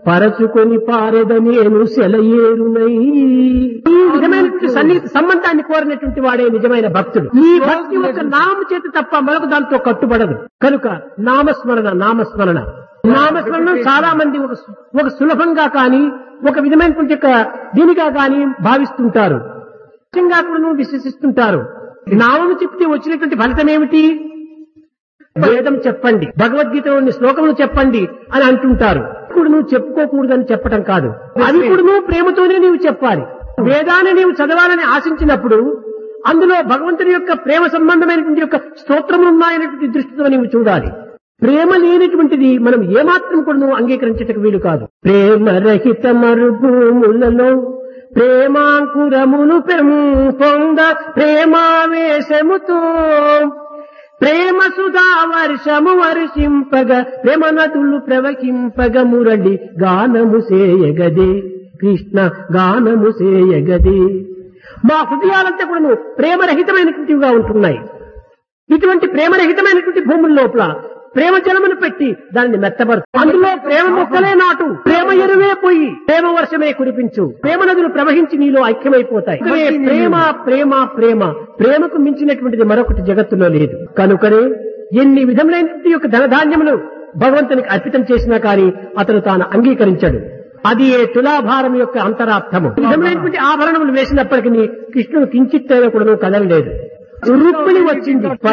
పరచుకొని పారెద నేను సెలయేరునై ఈ విధమైనటువంటి సన్నిహిత సంబంధాన్ని కోరినటువంటి వాడే నిజమైన భక్తుడు ఈ భక్తి ఒక నామ చేత తప్ప మరొక దాంతో కట్టుబడదు కనుక నామస్మరణ నామస్మరణ నామస్మరణం చాలా మంది ఒక సు- ఒక సులభంగా కానీ ఒక విధమైనటువంటి యొక్క దీనిగా కానీ భావిస్తుంటారు నిజంగా కూడా విశ్వసిస్తుంటారు నామము చెప్తే వచ్చినటువంటి ఫలితం ఏమిటి వేదం చెప్పండి భగవద్గీతలోని శ్లోకములు చెప్పండి అని అంటుంటారు ఇప్పుడు నువ్వు చెప్పుకోకూడదని చెప్పటం కాదు అది కూడా నువ్వు ప్రేమతోనే నీవు చెప్పాలి వేదాన్ని నీవు చదవాలని ఆశించినప్పుడు అందులో భగవంతుని యొక్క ప్రేమ సంబంధమైనటువంటి యొక్క స్తోత్రములు ఉన్నాయనేటువంటి దృష్టితో నీవు చూడాలి ప్రేమ లేనటువంటిది మనం ఏమాత్రం కూడా నువ్వు అంగీకరించటకు వీలు కాదు ప్రేమ రహిత మరుభూములలో ప్రేమాంకురమును పెంపొంద ప్రేమావేశముతో ప్రేమ సుధా వర్షము వర్షింపగ ప్రేమ నదులు ప్రవహింపగ మురళి గానము సేయగదే కృష్ణ గానము సేయగదే మా హృదయాలంతా కూడా ప్రేమరహితమైనటువంటివిగా ఉంటున్నాయి ఇటువంటి ప్రేమరహితమైనటువంటి భూముల లోపల ప్రేమ జలమును పెట్టి దానిని మెత్తబరు అందులో ప్రేమ మొక్కలే నాటు ప్రేమ ఎరువే పోయి ప్రేమ వర్షమే కురిపించు ప్రేమ నదులు ప్రవహించి నీలో ఐక్యమైపోతాయి కనుకనే ప్రేమ ప్రేమ ప్రేమ ప్రేమకు మించినటువంటిది మరొకటి జగత్తులో లేదు కనుకనే ఎన్ని విధములైనటువంటి యొక్క ధనధాన్యములు భగవంతునికి అర్పితం చేసినా కానీ అతను తాను అంగీకరించడు అది ఏ తులాభారం యొక్క అంతరార్థము ఈ విధమైనటువంటి ఆభరణములు వేసినప్పటికీ కృష్ణుడు కించిత్తైనా కూడా కదలలేదు రుక్మిణి వచ్చింది